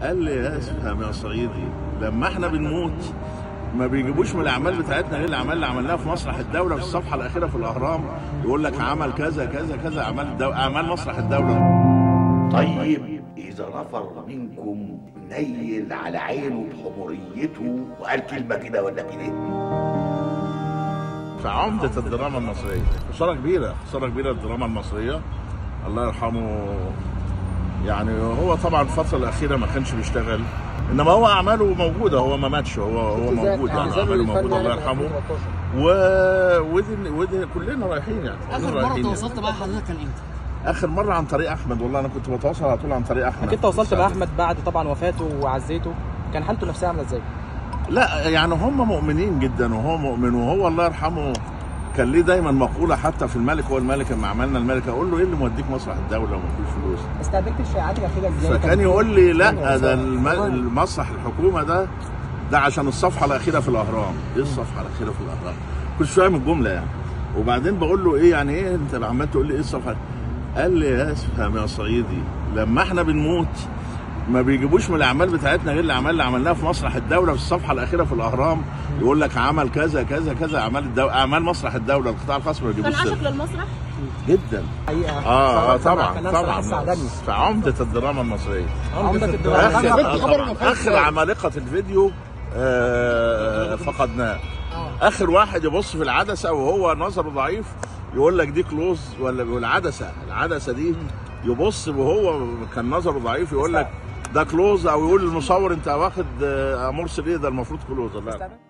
قال لي يا افهم يا صعيدي لما احنا بنموت ما بيجيبوش من الاعمال بتاعتنا غير الاعمال اللي عملناها في مسرح الدوله في الصفحه الاخيره في الاهرام يقول لك عمل كذا كذا كذا اعمال الدو... اعمال مسرح الدوله طيب إذا نفر منكم نيل على عينه بحموريته وقال كلمة كده ولا كده فعمدة الدراما المصرية خسارة كبيرة خسارة كبيرة للدراما المصرية الله يرحمه يعني هو طبعا الفترة الأخيرة ما كانش بيشتغل إنما هو أعماله موجودة هو ما ماتش هو هو موجود يعني أعماله موجودة الله يرحمه و ودي ودي كلنا رايحين يعني كلنا اخر مره رايحين يعني. تواصلت مع حضرتك كان امتى؟ آخر مرة عن طريق أحمد والله أنا كنت بتواصل على طول عن طريق أحمد اكيد تواصلت مع احمد بعد طبعا وفاته وعزيته كان حالته النفسيه عامله ازاي؟ لا يعني هم مؤمنين جدا وهو مؤمن وهو الله يرحمه كان ليه دايما مقوله حتى في الملك هو الملك لما عملنا الملك اقول له ايه اللي موديك مسرح الدوله ومفيش فلوس استقبلت الشائعات الاخيره ازاي؟ فكان يقول لي لا ده الم- المسرح الحكومه ده ده عشان الصفحه الاخيره في الاهرام ايه الصفحه الاخيره في الاهرام كنت فاهم الجمله يعني وبعدين بقول له ايه يعني ايه انت عمال تقول لي ايه الصفحه قال لي يا افهم يا صعيدي لما احنا بنموت ما بيجيبوش من الاعمال بتاعتنا غير الاعمال اللي عملناها في مسرح الدوله في الصفحه الاخيره في الاهرام يقول لك عمل كذا كذا كذا اعمال الدو... اعمال مسرح الدوله القطاع الخاص ما كان بيجيبوش عاشق سيرة. للمسرح جدا حقيقه اه, آه صراحة طبعا كان طبعا صراحة ساعدني فعمده الدراما المصريه عمده اخر الدراما آه طبعا اخر عمالقه الفيديو آه فقدناه اخر واحد يبص في العدسه وهو نظره ضعيف يقول لك دي كلوز ولا والعدسه العدسه دي يبص وهو كان نظره ضعيف يقول لك ده كلوز او يقول للمصور انت واخد آه، مرسل ايه ده المفروض كلوز ولا